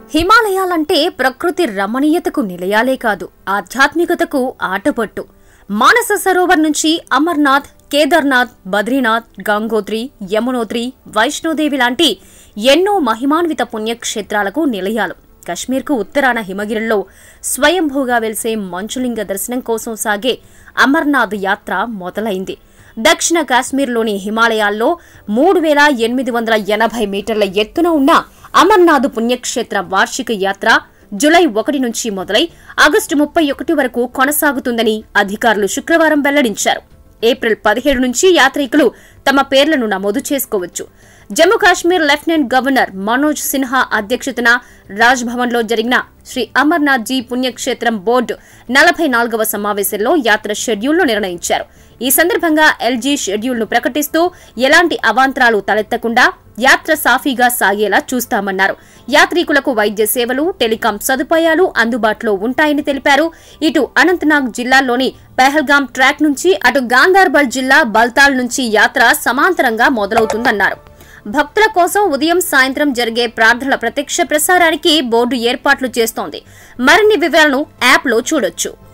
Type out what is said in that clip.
హిమాలయాలంటే ప్రకృతి రమణీయతకు నిలయాలే కాదు ఆధ్యాత్మికతకు ఆటపట్టు మానస సరోవర్ నుంచి అమర్నాథ్ కేదార్నాథ్ బద్రీనాథ్ గంగోత్రి యమునోత్రి వైష్ణోదేవి లాంటి ఎన్నో మహిమాన్విత పుణ్యక్షేత్రాలకు నిలయాలు కశ్మీర్కు ఉత్తరాన హిమగిరిలో స్వయంభూగా వెలిసే మంచులింగ దర్శనం కోసం సాగే అమర్నాథ్ యాత్ర మొదలైంది దక్షిణ కాశ్మీర్లోని హిమాలయాల్లో మూడు వేల ఎనిమిది వందల ఎనభై మీటర్ల ఎత్తున ఉన్న అమర్నాథ్ పుణ్యక్షేత్ర వార్షిక యాత్ర జులై ఒకటి నుంచి మొదలై ఆగస్టు ముప్పై ఒకటి వరకు కొనసాగుతుందని అధికారులు శుక్రవారం వెల్లడించారు ఏప్రిల్ పదిహేడు నుంచి యాత్రికులు తమ పేర్లను నమోదు చేసుకోవచ్చు జమ్మూ కాశ్మీర్ లెఫ్టినెంట్ గవర్నర్ మనోజ్ సిన్హా అధ్యక్షతన రాజ్ భవన్ లో జరిగిన శ్రీ అమర్నాథ్ జీ పుణ్యక్షేత్రం బోర్డు నలభై నాలుగవ సమావేశంలో యాత్ర షెడ్యూల్ను నిర్ణయించారు ఈ సందర్భంగా ఎల్జీ షెడ్యూల్ను ప్రకటిస్తూ ఎలాంటి అవాంతరాలు తలెత్తకుండా యాత్ర సాఫీగా సాగేలా చూస్తామన్నారు యాత్రికులకు వైద్య సేవలు టెలికాం సదుపాయాలు అందుబాటులో ఉంటాయని తెలిపారు ఇటు అనంతనాగ్ జిల్లాలోని పెహల్గాం ట్రాక్ నుంచి అటు గాంధార్బల్ జిల్లా బల్తాల్ నుంచి యాత్ర సమాంతరంగా మొదలవుతుందన్నారు భక్తుల కోసం ఉదయం సాయంత్రం జరిగే ప్రార్థనల ప్రత్యక్ష ప్రసారానికి బోర్డు ఏర్పాట్లు చేస్తోంది మరిన్ని వివరాలను యాప్లో చూడొచ్చు